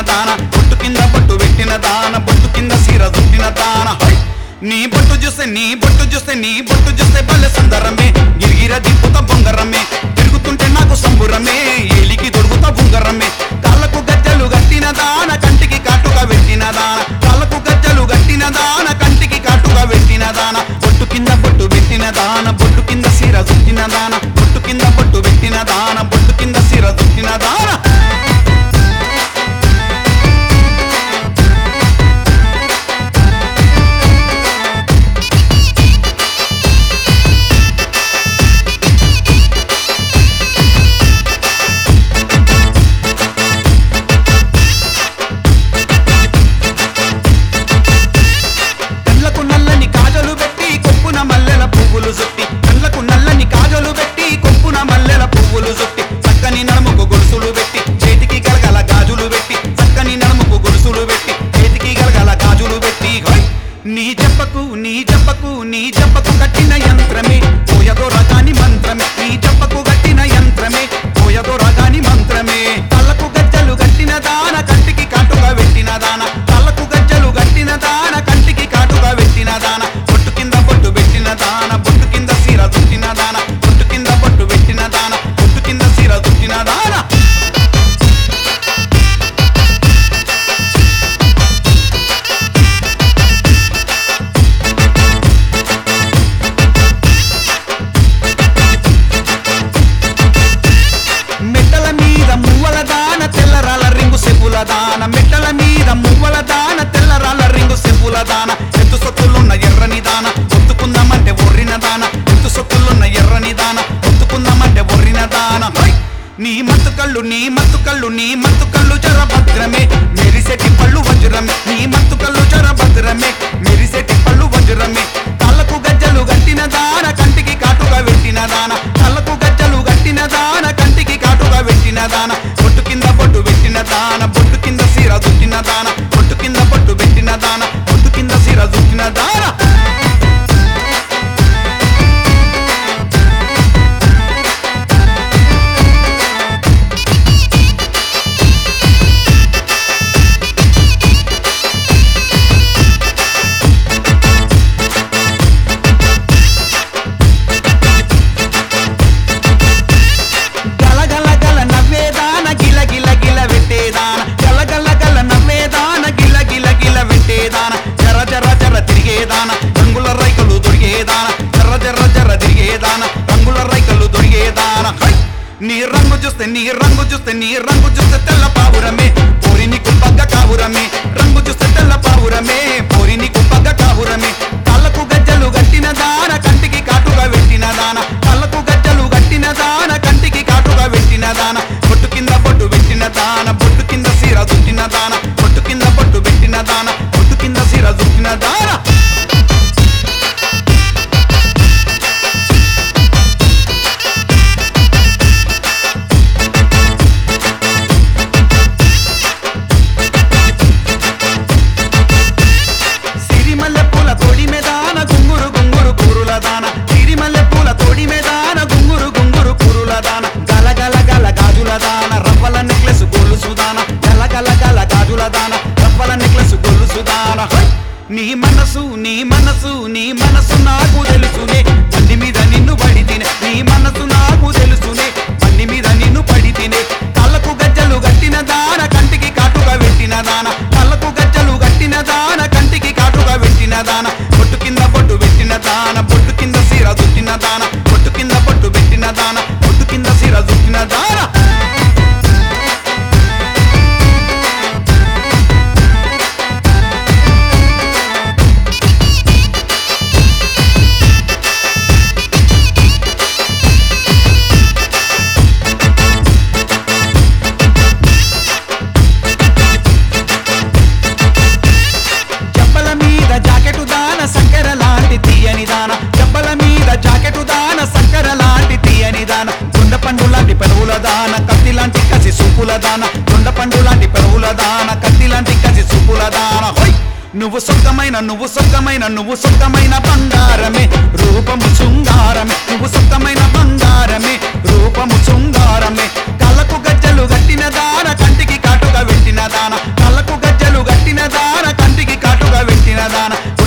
దాన బొట్టు కింద బొట్టు పెట్టిన దాన బొట్టు కింద సీర దుట్టిన దాన హై! నీ బొట్టు చూస్తే నీ బొట్టు చూస్తే నీ బొట్టు చూస్తే బల్లె సుందరమే గిరిగిర దిప్పుత బొంగరమే తిరుగుతుంటే నాకు సంబురమే ఏలికి దొరుకుత బుంగరమే కాళ్ళకు గజ్జలు గట్టిన దాన కంటికి కాటుగా పెట్టిన దాన కాళ్ళకు గజ్జలు గట్టిన దాన కంటికి కాటుగా పెట్టిన దాన బొట్టు కింద బొట్టు పెట్టిన దాన బొట్టు కింద సీర దుట్టిన దాన బొట్టు కింద బొట్టు పెట్టిన దాన బొట్టు కింద సీర దుట్టిన దాన కళ్ళకు నల్లని కాజలు పెట్టి కొప్పున మల్లెల పువ్వులు చుట్టి కళ్ళకు నల్లని కాజలు పెట్టి కొప్పున మల్లెల పువ్వులు చుట్టి చక్కని నడుముకు గొలుసులు పెట్టి చేతికి గలగల గాజులు పెట్టి చక్కని నడుముకు గొలుసులు పెట్టి చేతికి గలగల గాజులు పెట్టి హోయ్! నీ చెప్పకు నీ చెప్పకు నీ చెప్పకు కట్టిన యంత్రమే పోయదో రకాని మంత్రమే నీ చెప్పకు కట్టిన యంత్రమే పోయదో రకాని మంత్రమే కళ్ళకు గజ్జలు గట్టిన దాన కంటికి కాటుగా పెట్టిన దాన కళ్ళకు గజ్జలు గట్టిన దాన కంటికి కాటుగా పెట్టిన దాన బొట్టు కింద బొట్టు పెట్టిన దాన బొట్టు కింద సీర దుట్టిన దాన బొట్టు కింద బొట్టు పెట్టిన దాన బొట్టు కింద సీర దుట్టిన దాన మెట్టల మీద మువ్వల దాన తెల్లరాల రింగు సెప్పుల దాన మెట్టల మీద మువ్వల దాన తెల్లరాల రింగు సెప్పుల దాన ఎత్తు సొత్తులున్న ఎర్రని దాన ఒత్తుకుందామంటే ఒర్రిన దాన ఎత్తు సొత్తులున్న ఎర్రని దాన ఒత్తుకుందామంటే ఒర్రిన దాన హై! నీ మత్తు కళ్ళు నీ మత్తు కళ్ళు నీ మత్తు కళ్ళు జర భద్రమే మెరిసెటి పళ్ళు వజ్రమే నీ మత్తు కళ్ళు జర భద్రమే మెరిసెటి పళ్ళు వజ్రమే కళ్ళకు గజ్జలు గట్టిన దాన కంటికి కాటుగా పెట్టిన దాన కళ్ళకు గజ్జలు గట్టిన దాన కంటికి కాటుగా పెట్టిన దాన బొట్టు కింద బొట్టు పెట్టిన దాన బొట్టు కింద సీర దుట్టిన దాన బొట్టు కింద బొట్టు పెట్టిన దాన బొట్టు కింద సీర దుట్టిన దాన గల గల గల నవ్వేదాన గిల గిల గిల వెట్టేదాన గల గల గల నవ్వేదాన గిల గిల గిల వెట్టేదాన జర జర జర తిరిగేదాన రంగుల రైకలు దొరికేదాన జర జర జర తిరిగేదాన రంగుల రైకలు దొరికేదాన హై! నీ రంగు చూస్తే నీ రంగు చూస్తే నీ రంగు చూస్తే తెల్ల పావురమే పోరి నీకు పగ్గ కావురమే రంగు చూస్తే తెల్ల పావురమే పోరి నీకు పగ్గ కావురమే కళ్ళకు గజ్జలు గట్టిన దాన కంటికి కాటుగా పెట్టిన దాన కళ్ళకు గజ్జలు గట్టిన దాన కంటికి కాటుగా పెట్టిన దాన బొట్టు కింద బొట్టు పెట్టిన దాన బొట్టు కింద సీర దుట్టిన దాన బొట్టు కింద బొట్టు పెట్టిన దాన బొట్టు కింద సీర దుట్టిన దాన సిరిమల్లె పూల తోడి మేదాన గుంగురు గుంగురు కూరుల దాన సిరిమల్లె పూల తోడి మేదాన గుంగురు గుంగురు కూరుల దాన గల గల గల గాజుల దాన రవ్వల నెక్లెస్ గొలుసు దాన గల గల గల గాజుల దాన రవ్వల నెక్లెస్ గొలుసు దాన హై! నీ మనసు నీ మనసు నీ మనసు నాకు తెలుసునే బండి మీద నిన్ను పడి తినే నీ మనసు నాకు తెలుసునే బండి మీద నిన్ను పడి తినే కళ్ళకు గజ్జలు గట్టిన దాన కంటికి కాటుగా పెట్టిన దాన కళ్ళకు గజ్జలు గట్టిన దాన కంటికి కాటుగా పెట్టిన దాన బొట్టు కింద బొట్టు పెట్టిన దాన బొట్టు కింద సీర దుట్టిన దాన బొట్టు కింద బొట్టు పెట్టిన దాన బొట్టు కింద సీర దుట్టిన దాన జబ్బల మీద జాకెటు దాన సక్కర లాంటి తీయని దాన జబ్బల మీద జాకెటు దాన సక్కర లాంటి తీయని దాన దొండ పండు లాంటి పెరువుల దాన కత్తి లాంటి కసి సూపుల దాన దొండ పండు లాంటి పెరువుల దాన కత్తి లాంటి కసి సూపుల దాన హోయ్ నువ్వు సొక్కమైన నువ్వు సొక్కమైన నువ్వు సొక్కమైన బంగారమే రూపము శృంగారమే నువ్వు సొక్కమైన బంగారమే రూపము శృంగారమే కళ్ళకు గజ్జలు గట్టిన దాన కంటికి కాటుగా కాటుగా పెట్టిన దాన కళ్ళకు గజ్జలు గట్టిన దాన కంటికి కాటుగా పెట్టిన దాన